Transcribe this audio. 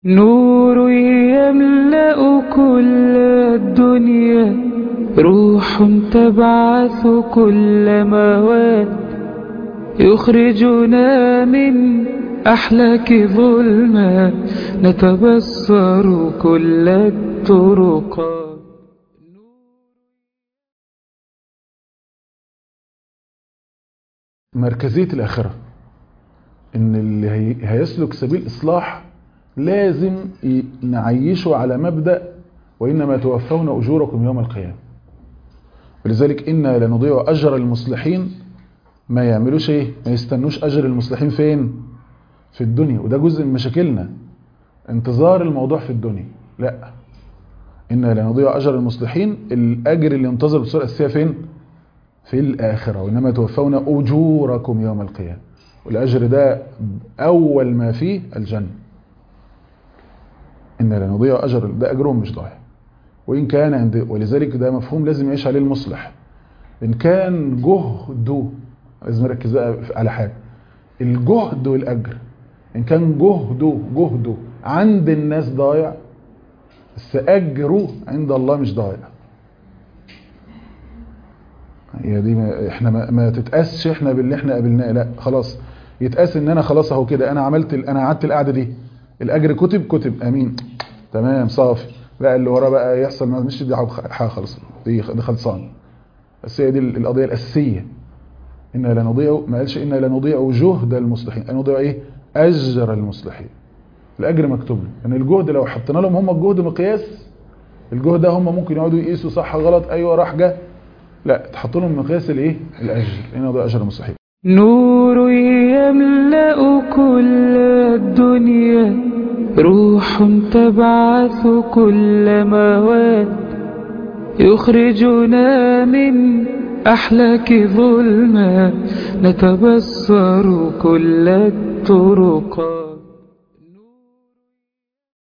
نور يملأ كل الدنيا روح تبعث كل مواد يخرجنا من أحلاك ظلمات نتبصر كل الطرقات مركزية الآخرة إن اللي هي- هيسلك سبيل إصلاح لازم ي- نعيشه على مبدأ وإنما توفون أجوركم يوم القيامة ولذلك إنا لنضيع أجر المصلحين ما يعملوش إيه ما يستنوش أجر المصلحين فين في الدنيا وده جزء من مشاكلنا انتظار الموضوع في الدنيا لا إنا لنضيع أجر المصلحين الأجر اللي ينتظر بصورة أساسية فين في الآخرة وإنما توفون أجوركم يوم القيامة والأجر ده أول ما فيه الجنة إن لنضيع أجر ده أجرهم مش ضايع وإن كان عند ولذلك ده مفهوم لازم يعيش عليه المصلح إن كان جهده لازم نركز بقى على حاجة الجهد والأجر إن كان جهده جهده عند الناس ضايع بس أجره عند الله مش ضايع هي دي ما احنا ما, ما تتقاسش احنا باللي احنا قابلناه لا خلاص يتقاس ان انا خلاص اهو كده انا عملت ال- انا قعدت القعده دي الاجر كتب كتب امين تمام صافي لا اللي وراه بقى يحصل ما مش دي حاجه خالص دي دي خلصان بس هي دي ال- القضيه الاساسيه إنا لا نضيع ما قالش إنا لا نضيع جهد المصلحين أن نضيع إيه أجر المصلحين الأجر مكتوب له يعني الجهد لو حطينا لهم هم الجهد مقياس الجهد ده هم ممكن يقعدوا يقيسوا صح غلط أيوه راح جه لا تحط لهم مقياس الإيه الأجر إنا نضيع أجر المصلحين نور يملأ كل الدنيا روح تبعث كل مواد يخرجنا من أحلاك ظلمات نتبصر كل الطرقات